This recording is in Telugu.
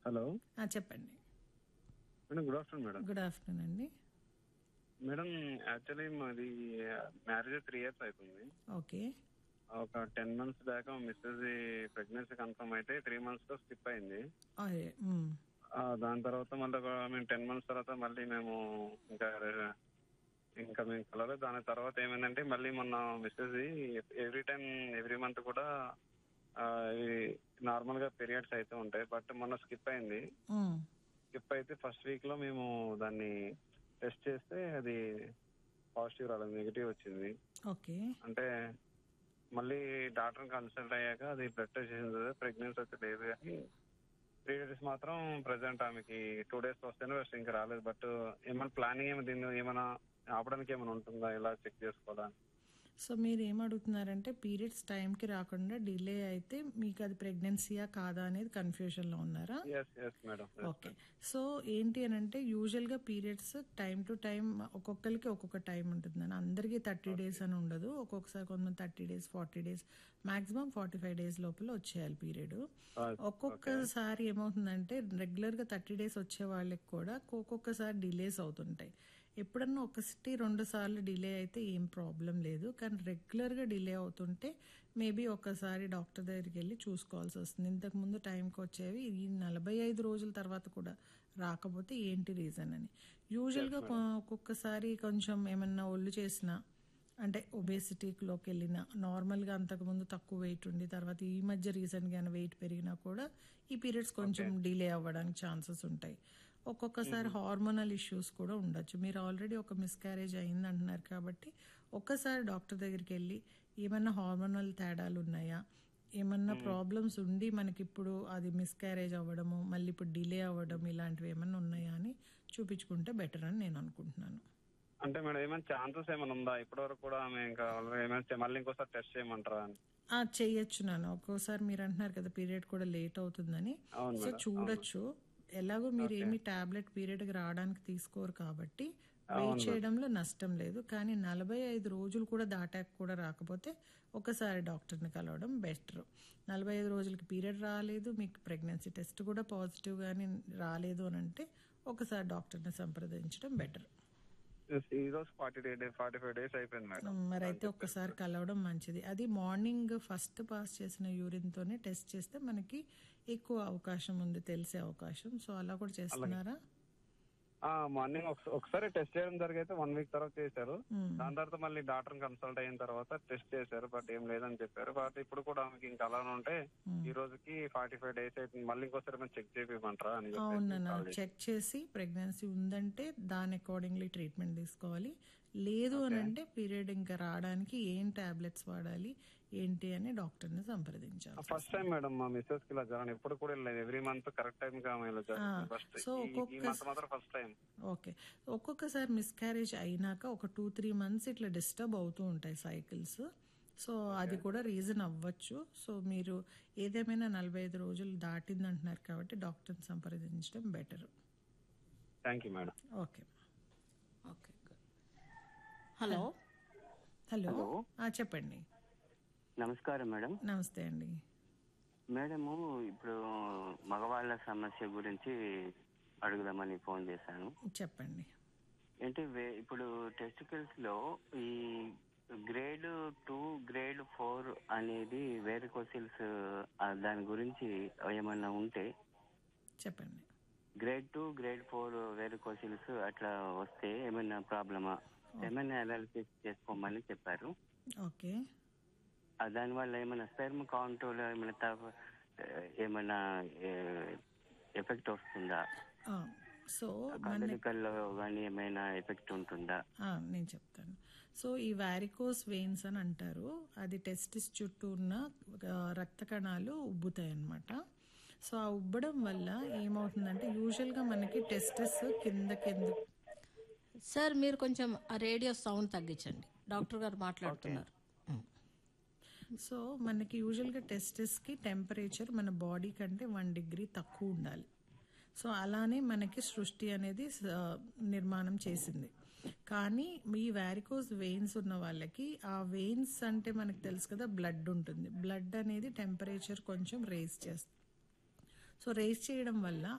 హలో ఆ, చెప్పండి madam good afternoon madam good afternoon అండి మేడం యాక్చువల్లీ మాది మ్యారేజ్ త్రీ ఇయర్స్ అవుతుంది ఓకే ఒక ten months back missus pregnancy confirm అయితే త్రీ మంత్స్ లో స్కిప్ అయింది అదే మ్, ఆ, దాని తర్వాత మళ్ళీ ఒక మేము టెన్ మంత్స్ తర్వాత మళ్ళీ మేము ఇంకా రె- ఇంకా మేము కలవలేదు దాని తర్వాత ఏమైందంటే మళ్ళీ మొన్న missus every time every month కూడా నార్మల్ గా పీరియడ్స్ అయితే ఉంటాయి బట్ మొన్న స్కిప్ అయింది మ్, స్కిప్ అయితే ఫస్ట్ వీక్ లో మేము దాన్ని టెస్ట్ చేస్తే అది పాజిటివ్ రాలేదు నెగిటివ్ వచ్చింది ఓకే అంటే మళ్ళీ డాక్టర్ కన్సల్ట్ అయ్యాక అది బ్లడ్ టెస్ట్ చేసింది ప్రెగ్నెన్సీ అయితే లేదు కానీ త్రీ డేస్ మాత్రం ప్రెసెంట్ ఆమెకి టూ డేస్ వస్తేనే వస్తే ఇంకా రాలేదు బట్ ఏమైనా ప్లానింగ్ ఏమైనా దీన్ని ఏమైనా ఆపడానికి ఏమైనా ఉంటుందా ఇలా చెక్ చేసుకోవడానికి సో మీరు ఏం అడుగుతున్నారంటే పీరియడ్స్ టైంకి రాకుండా డిలే అయితే మీకు అది ప్రెగ్నెన్సీయా కాదా అనేది కన్ఫ్యూజన్లో ఉన్నారా yes yes madam okay so ఏంటి అని అంటే యూజువల్గా పీరియడ్స్ టైం టు టైం ఒక్కొక్కరికి ఒక్కొక్క టైం ఉంటుంది అని అందరికీ థర్టీ డేస్ అని ఉండదు ఒక్కొక్కసారి కొంతమంది thirty days forty days maximum forty five days లోపల వచ్చేయాలి పీరియడ్ ఒక్కొక్కసారి ఏమవుతుందంటే రెగ్యులర్గా థర్టీ డేస్ వచ్చే వాళ్ళకి కూడా ఒక్కొక్కసారి డిలేస్ అవుతుంటాయి ఎప్పుడన్నా ఒకటి రెండు సార్లు డిలే అయితే ఏం ప్రాబ్లం లేదు కానీ రెగ్యులర్గా డిలే అవుతుంటే మేబీ ఒక్కసారి డాక్టర్ దగ్గరికి వెళ్ళి చూసుకోవాల్సి వస్తుంది ఇంతకు ముందు టైంకి వచ్చేవి ఈ నలభై ఐదు రోజుల తర్వాత కూడా రాకపోతే ఏంటి రీజన్ అని యూజువల్గా ఒక్కొక్కసారి కొంచెం ఏమన్నా ఒళ్ళు చేసినా అంటే ఒబేసిటీలోకి వెళ్ళిన నార్మల్గా అంతకుముందు తక్కువ వెయిట్ ఉండి తర్వాత ఈ మధ్య రీసెంట్గా వెయిట్ పెరిగినా కూడా ఈ పీరియడ్స్ కొంచెం డిలే అవ్వడానికి ఛాన్సెస్ ఉంటాయి ఒక్కొక్కసారి హార్మోనల్ ఇష్యూస్ కూడా ఉండొచ్చు మీరు ఆల్రెడీ ఒక మిస్క్యారేజ్ అయింది అంటున్నారు కాబట్టి ఒక్కసారి డాక్టర్ దగ్గరికి వెళ్ళి ఏమైనా హార్మోనల్ తేడాలు ఉన్నాయా ఏమన్నా ప్రాబ్లమ్స్ ఉండి మనకి ఇప్పుడు అది మిస్క్యారేజ్ అవ్వడము మళ్ళీ ఇప్పుడు డిలే అవ్వడం ఇలాంటివి ఏమన్నా ఉన్నాయా అని చూపించుకుంటే బెటర్ అని నేను అనుకుంటున్నాను అంటే మేడం ఏమైనా ఛాన్సెస్ ఏమైనా ఉందా ఇప్పటి వరకు కూడా ఆమె ఇంకా ఏమైనా చే- మళ్ళీ ఇంకోసారి టెస్ట్ చేయమంటారా అని ఆ చెయ్యొచ్చు నాన్న ఒక్కోసారి మీరు అంటున్నారు కదా పీరియడ్ కూడా లేట్ అవుతుందని అవును సో చూడొచ్చు ఎలాగో మీరు ఏమి టాబ్లెట్ పీరియడ్ కి రావడానికి తీసుకోరు కాబట్టి వెయిట్ చేయడంలో నష్టం లేదు కానీ నలభై ఐదు రోజులు కూడా దాటాక కూడా రాకపోతే ఒకసారి డాక్టర్ని కలవడం బెటర్ నలభై ఐదు రోజులకి పీరియడ్ రాలేదు మీకు ప్రెగ్నెన్సీ టెస్ట్ కూడా పాజిటివ్ గానీ రాలేదు అని అంటే ఒకసారి డాక్టర్ని సంప్రదించడం బెటర్ ఈ రోజు forty day forty five days అయిపోయింది మేడం మరి అయితే ఒక్కసారి కలవడం మంచిది అది మార్నింగ్ ఫస్ట్ పాస్ చేసిన యూరిన్ తోనే టెస్ట్ చేస్తే మనకి ఎక్కువ అవకాశం ఉంది తెలిసే అవకాశం సో అలా కూడా చేస్తున్నారా ఆ మార్నింగ్ ఒకసారి టెస్ట్ చేయడం జరిగితే వన్ వీక్ తర్వాత చేశారు మ్మ్. దాని తర్వాత మళ్ళీ డాక్టర్ కన్సల్ట్ అయిన తర్వాత టెస్ట్ చేశారు బట్ ఏం లేదని చెప్పారు బట్ ఇప్పుడు కూడా ఆమెకి ఇంకా అలానే ఉంటే ఈ రోజుకి ఫార్టీ ఫైవ్ డేస్ అవుతుంది మళ్ళీ ఇంకోసారి మేము చెక్ చేపిమంటారా అని చెప్పేసి అవునన్నా call చేశాను. చెక్ చేసి ప్రెగ్నెన్సీ ఉందంటే దాని అకార్డింగ్లీ ట్రీట్మెంట్ తీసుకోవాలి లేదు అని అంటే పీరియడ్ ఇంకా రావడానికి ఏం టాబ్లెట్స్ వాడాలి ఏంటి అని డాక్టర్ని సంప్రదించాలి ఫస్ట్ టైం మేడం మా మిస్సెస్ కి ఇలా జరగను ఎప్పుడు కూడా వెళ్ళలేదు ఎవ్రీ మంత్ కరెక్ట్ టైం గా ఆమె ఇలా జరుగుతుంది ఫస్ట్ సో ఈ ఒక్కొక్క మంత్ మాత్రం ఫస్ట్ టైం ఓకే ఒక్కొక్కసారి మిస్క్యారేజ్ అయినాక ఒక టూ త్రీ మంత్స్ ఇట్లా డిస్టర్బ్ అవుతూ ఉంటాయి సైకిల్స్ సో అది కూడా రీజన్ అవ్వచ్చు సో మీరు ఏదేమైనా నలభై ఐదు రోజులు దాటింది అంటున్నారు కాబట్టి డాక్టర్ని సంప్రదించడం better thank you madam okay okay good hello hello ఆ, చెప్పండి నమస్కారం మేడం నమస్తే అండి మేడము ఇప్పుడు మగవాళ్ళ సమస్య గురించి అడుగుదామని ఫోన్ చేశాను చెప్పండి ఏంటి వే- ఇప్పుడు టెస్టికల్స్ లో ఈ గ్రేడ్ టూ గ్రేడ్ ఫోర్ అనేది వేరికోసిల్స్ దాని గురించి ఏమన్నా ఉంటే చెప్పండి grade two grade four varicoceles అట్లా వస్తే ఏమైనా ప్రాబ్లమా ఏమైనా అనాలిసిస్ చేసుకోమని చెప్పారు ఓకే ఆ దానివల్ల ఏమైనా స్పెర్మ్ కౌంట్ ఏమైనా తగ్గ- ఏమైనా ఎఫెక్ట్ వస్తుందా ఆ, సో మన కదలికల్లో కానీ ఏమైనా ఎఫెక్ట్ ఉంటుందా ఆ, నేను చెప్తాను సో ఈ వారికోస్ వెయిన్స్ అని అంటారు అది టెస్టిస్ చుట్టూ ఉన్న ఆ, రక్త కణాలు ఉబ్బుతాయి అన్నమాట సో ఆ ఉబ్బడం వల్ల ఏమవుతుందంటే యూజువల్గా మనకి టెస్టిస్ కింద కింద సార్ మీరు కొంచెం ఆ రేడియో సౌండ్ తగ్గించండి డాక్టర్ గారు మాట్లాడుతున్నారు ఉమ్. సో మనకి యూజువల్గా టెస్టిస్కి టెంపరేచర్ మన బాడీ కంటే వన్ డిగ్రీ తక్కువ ఉండాలి సో అలానే మనకి సృష్టి అనేది ఆ, నిర్మాణం చేసింది కానీ ఈ వ్యారికోస్ వెయిన్స్ ఉన్న వాళ్ళకి ఆ వెయిన్స్ అంటే మనకు తెలుసు కదా బ్లడ్ ఉంటుంది బ్లడ్ అనేది టెంపరేచర్ కొంచెం రేస్ చేస్తుంది సో రేస్ చేయడం వల్ల